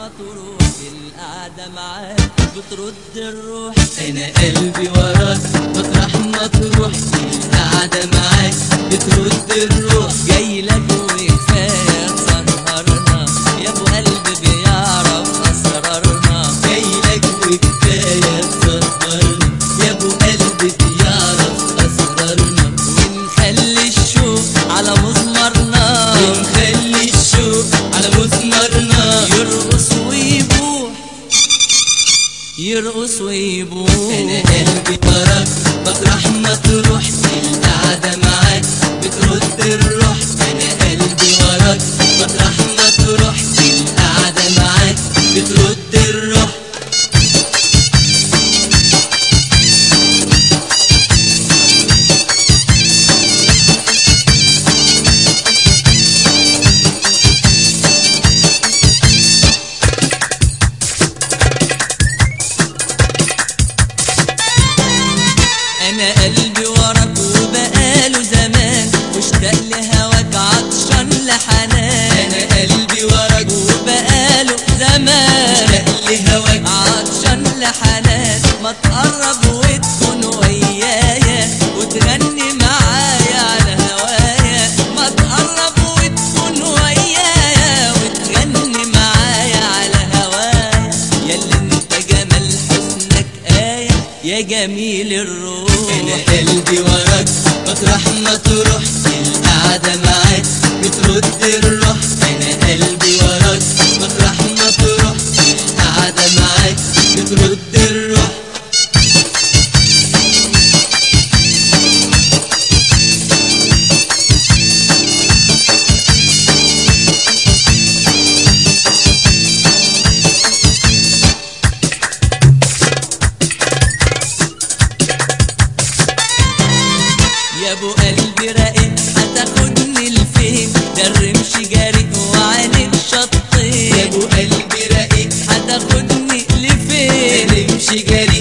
مطروح القعدة معاك بترد الروح انا قلبي وراك مطرح ما تروح القعدة معاك بترد الروح جاي لك وكفاية تسهرنا يا ابو قلبي بيعرف اسرارنا جاي لك وكفاية تسهرنا يا ابو قلبي بيعرف اسرارنا ونخلي الشوق على مزمرنا ونخلي الشوق على مسمرنا يرقص ويبوح يرقص ويبوح انا قلبي وراك مطرح ما تروح القعدة معاك بترد الروح انا قلبي وراك مطرح ما تروح القعدة معاك بترد الروح انا قلبي وراك وبقاله زمان واشتاق لهواك عطشان لحنان انا قلبي وراك وبقاله زمان واشتاق لهواك عطشان لحنان ما تقرب وتكون ويايا وتغني معايا على هوايا ما تقرب وتكون ويايا وتغني معايا على هوايا ياللي انت جمال حسنك آية يا جميل الروح انا قلبي وراك مطرح ما تروح القعدة معاك بترد الروح انا قلبي وراك مطرح ما تروح القعدة معاك بترد الروح يا ابو قلبي راقد هتاخدني لفين ده الرمش جاري وعينك شطين يا ابو قلبي رقيق هتاخدني لفين نمشي جري